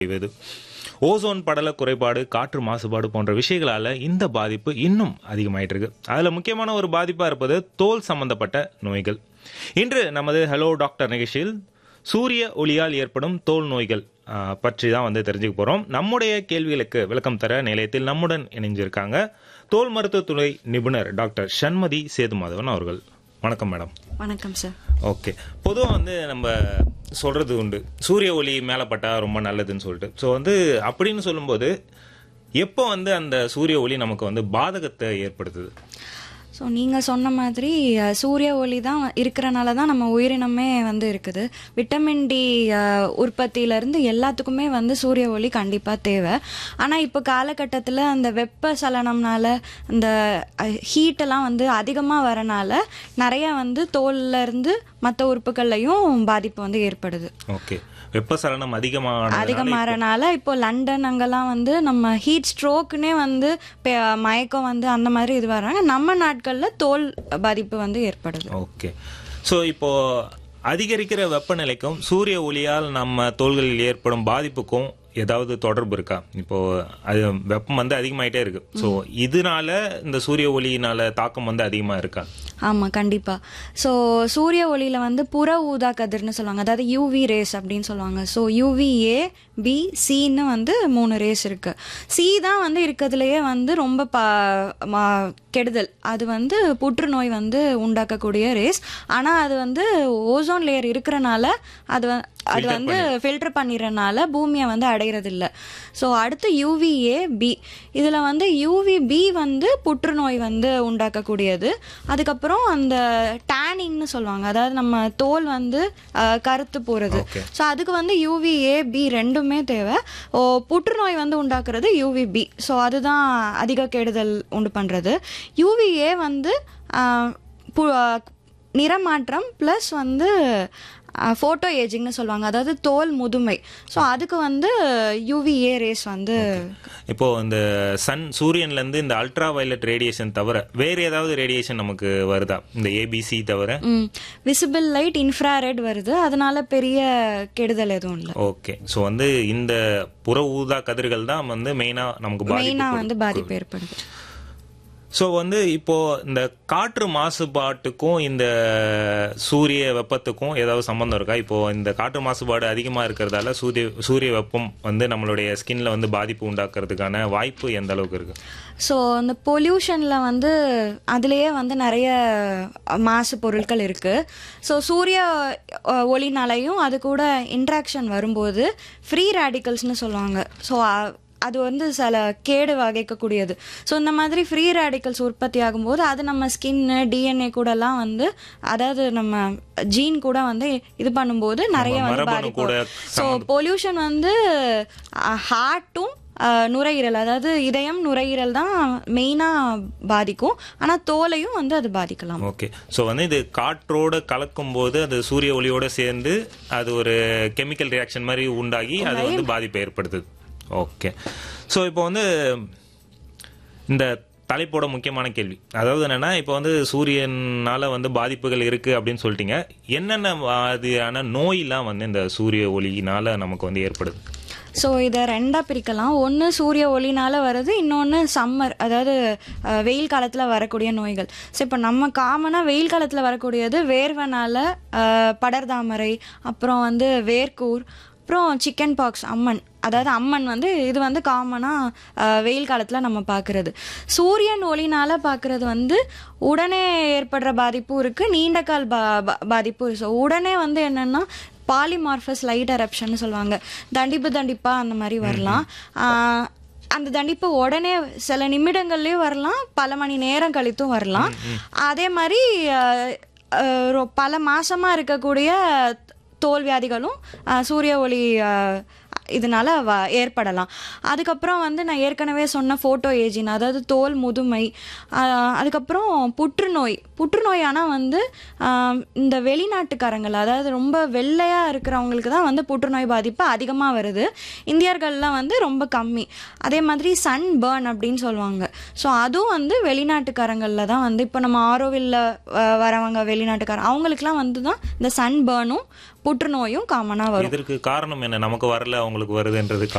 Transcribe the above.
செய்வது ஓசோன் படல குறைபாடு காற்று மாசுபாடு போன்ற விஷயங்களால இந்த பாதிப்பு இன்னும் அதிகமாயிட்டு இருக்கு அதுல முக்கியமான ஒரு பாதிப்பா இருப்பது தோல் சம்பந்தப்பட்ட நோய்கள் இன்று நமது ஹலோ டாக்டர் நிகழ்ச்சியில் சூரிய ஒளியால் ஏற்படும் தோல் நோய்கள் ஆ, பற்றி தான் வந்து தெரிஞ்சுக்க போறோம் நம்முடைய கேள்விகளுக்கு விளக்கம் தர நிலையத்தில் நம்முடன் இணைஞ்சிருக்காங்க தோல் மருத்துவத்துறை நிபுணர் டாக்டர் சண்மதி சேதுமாதவன் அவர்கள் வணக்கம் மேடம் வணக்கம் சார் ஓகே பொதுவாக வந்து நம்ம சொல்றது உண்டு சூரிய ஒளி மேலே பட்டா ரொம்ப நல்லதுன்னு சொல்லிட்டு ஸோ வந்து அப்படின்னு சொல்லும்போது எப்போ வந்து அந்த சூரிய ஒளி நமக்கு வந்து பாதகத்தை ஏற்படுத்துது ஸோ நீங்கள் சொன்ன மாதிரி அஹ், சூரிய ஒளி தான் இருக்கிறனால தான் நம்ம உயிரினமே வந்து இருக்குது விட்டமின் டி உற்பத்தியிலேருந்து எல்லாத்துக்குமே வந்து சூரிய ஒளி கண்டிப்பாக தேவை ஆனால் இப்போ காலகட்டத்தில் அந்த வெப்ப சலனம்னால இந்த ஹீட்டெல்லாம் வந்து அதிகமாக வரனால நிறைய வந்து தோல்ல இருந்து மற்ற உறுப்புகள்லையும் பாதிப்பு வந்து ஏற்படுது ஓகே வெப்பசலனம் அதிகமான அதிகமாகறனால இப்போ லண்டன் அங்கெல்லாம் வந்து நம்ம ஹீட் ஸ்ட்ரோக்குனே வந்து பெ- மயக்கம் வந்து அந்த மாதிரி இது வர்றாங்க நம்ம நாட்களில் தோல் பாதிப்பு வந்து ஏற்படுது ஓகே ஸோ இப்போ அதிகரிக்கிற வெப்பநிலைக்கும் சூரிய ஒளியால் நம்ம தோள்களில் ஏற்படும் பாதிப்புக்கும் ஏதாவது தொடர்பு இருக்கா இப்போ அது வெப்பம் வந்து அதிகமாயிட்டே இருக்கு ஸோ இதனால இந்த சூரிய ஒளியினால தாக்கம் வந்து அதிகமா இருக்கா ஆமாம் கண்டிப்பாக ஸோ சூரிய ஒளியில் வந்து புற ஊதா கதிர்னு சொல்லுவாங்க அதாவது யூவி ரேஸ் அப்படின்னு சொல்லுவாங்க ஸோ யூவிஏ பி சின்னு வந்து மூணு ரேஸ் இருக்கு சி தான் வந்து இருக்கிறதுலையே வந்து ரொம்ப ப ம- கெடுதல் அது வந்து புற்றுநோய் வந்து உண்டாக்கக்கூடிய ரேஸ் ஆனால் அது வந்து ஓசோன் லேயர் இருக்கிறனால அது வ- அது வந்து ஃபில்டர் பண்ணிடுறனால பூமியை வந்து அடையிறது இல்ல ஸோ அடுத்து யூவிஏ பி இதில் வந்து யூவி பி வந்து புற்றுநோய் வந்து உண்டாக்கக்கூடியது அதுக்கப்புறம் அந்த டேனிங்னு சொல்லுவாங்க அதாவது நம்ம தோல் வந்து அஹ், கருத்து போகிறது Okay. ஸோ அதுக்கு வந்து யூவிஏ பி ரெண்டுமே தேவை ஓ புற்றுநோய் வந்து உண்டாக்குறது யூவிபி ஸோ அதுதான் அதிக கெடுதல் உண்டு பண்ணுறது யூவிஏ வந்து ஆஹ், பு- ஆஹ், நிறமாற்றம் ப்ளஸ் வந்து ஃபோட்டோ ஏஜிங்னு சொல்லுவாங்க அதாவது தோல் முதுமை ஸோ அதுக்கு வந்து யூவிஏ ரேஸ் வந்து இப்போ இந்த சன் சூரியன்ல இருந்து இந்த அல்ட்ரா வயலட் ரேடியேஷன் தவிர வேற ஏதாவது ரேடியேஷன் நமக்கு வருதா இந்த ஏபிசி தவிர விசிபிள் லைட் இன்ஃப்ராரெட் வருது அதனால பெரிய கெடுதல் எதுவும் இல்லை ஓகே ஸோ வந்து இந்த புற ஊதா கதிர்கள் தான் வந்து மெயினா நமக்கு பாதிப்பு மெயினாக வந்து பாதிப்பு ஏற்படுது ஸோ வந்து இப்போ இந்த காற்று மாசுபாட்டுக்கும் இந்த சூரிய வெப்பத்துக்கும் ஏதாவது சம்பந்தம் இருக்கா இப்போ இந்த காற்று மாசுபாடு அதிகமாக இருக்கிறதால சூரிய சூரிய வெப்பம் வந்து நம்மளுடைய ஸ்கின்ல வந்து பாதிப்பு உண்டாக்குறதுக்கான வாய்ப்பு எந்த அளவுக்கு இருக்கு ஸோ இந்த பொல்யூஷனில் வந்து அதுலேயே வந்து நிறைய மாசு பொருட்கள் இருக்குது ஸோ சூரிய அஹ், ஒளினாலையும் அது கூட இன்ட்ராக்ஷன் வரும்போது ஃப்ரீ ரேடிக்கல்ஸ்னு சொல்லுவாங்க ஸோ அது வந்து சில கேடு வகைக்கக்கூடியது ஸோ இந்த மாதிரி ஃப்ரீ ரேடிக்கல்ஸ் உற்பத்தி ஆகும்போது அது நம்ம ஸ்கின்னு டிஎன்ஏ கூடலாம் வந்து அதாவது நம்ம ஜீன் கூட வந்து இது பண்ணும்போது நிறைய வந்து மரபணு பாதிப்பு கூட ஸோ பொல்யூஷன் வந்து ஹார்ட்டும் நுரையீரல் அதாவது இதயம் நுரையீரல் தான் மெயினாக பாதிக்கும் ஆனால் தோலையும் வந்து அது பாதிக்கலாம் ஓகே ஸோ வந்து இது காற்றோட கலக்கும் போது அது சூரிய ஒளியோட சேர்ந்து அது ஒரு கெமிக்கல் ரியாக்ஷன் மாதிரி உண்டாகி அது வந்து பாதிப்பை ஏற்படுத்துது ஓகே ஸோ இப்போ வந்து இந்த தலைப்போட முக்கியமான கேள்வி அதாவது என்னன்னா இப்போ வந்து சூரியனால வந்து பாதிப்புகள் இருக்கு அப்படின்னு சொல்லிட்டீங்க என்னென்ன மாதிரியான நோயெல்லாம் வந்து இந்த சூரிய ஒளியினால நமக்கு வந்து ஏற்படுது ஸோ இதை ரெண்டாக பிரிக்கலாம் ஒன்று சூரிய ஒளினால வருது இன்னொன்று சம்மர் அதாவது அஹ், வெயில் காலத்தில் வரக்கூடிய நோய்கள் ஸோ இப்போ நம்ம காமனாக வெயில் காலத்தில் வரக்கூடியது வேர்வனால அஹ், படர்தாமரை அப்புறம் வந்து வேர்க்கூர் அப்புறம் சிக்கன் பாக்ஸ் அம்மன் அதாவது அம்மன் வந்து இது வந்து காமனாக வெயில் காலத்தில் நம்ம பார்க்குறது சூரியன் ஒளினால பார்க்குறது வந்து உடனே ஏற்படுற பாதிப்பும் இருக்குது நீண்ட கால் பா பா- பாதிப்பும் ஸோ உடனே வந்து என்னென்னா பாலிமார்ஃபஸ் லைட் எரப்ஷன் சொல்லுவாங்க தண்டிப்பு தண்டிப்பா அந்த மாதிரி வரலாம் ஆஹ் அந்த தண்டிப்பு உடனே சில நிமிடங்கள்லயும் வரலாம் பல மணி நேரம் கழித்தும் வரலாம் அதே மாதிரி ஆஹ் ஆஹ் ரொ- பல மாசமா இருக்கக்கூடிய தோல் வியாதிகளும் ஆஹ் சூரிய ஒளி ஆஹ் இதனால வ ஏற்படலாம் அதுக்கப்புறம் வந்து நான் ஏற்கனவே சொன்ன ஃபோட்டோ ஏஜின் அதாவது தோல் முதுமை ஆஹ் அதுக்கப்புறம் புற்றுநோய் புற்றுநோய் ஆனால் வந்து ஆஹ் இந்த வெளிநாட்டுக்காரங்கள் அதாவது ரொம்ப வெள்ளையாக இருக்கிறவங்களுக்கு தான் வந்து புற்றுநோய் பாதிப்பு அதிகமாக வருது இந்தியர்கள்லாம் வந்து ரொம்ப கம்மி அதே மாதிரி சன் பேர்ன் அப்படின்னு சொல்லுவாங்க ஸோ அதுவும் வந்து வெளிநாட்டுக்காரங்களில் தான் வந்து இப்போ நம்ம ஆரோவில்ல வரவங்க வெளிநாட்டுக்காரங்க அவங்களுக்குலாம் வந்து தான் இந்த சன் பேர்னும் புற்றுநோயும் காமனாக வரும் இதற்கு காரணம் என்ன நமக்கு வரல அவங்களுக்கு வருதுன்றது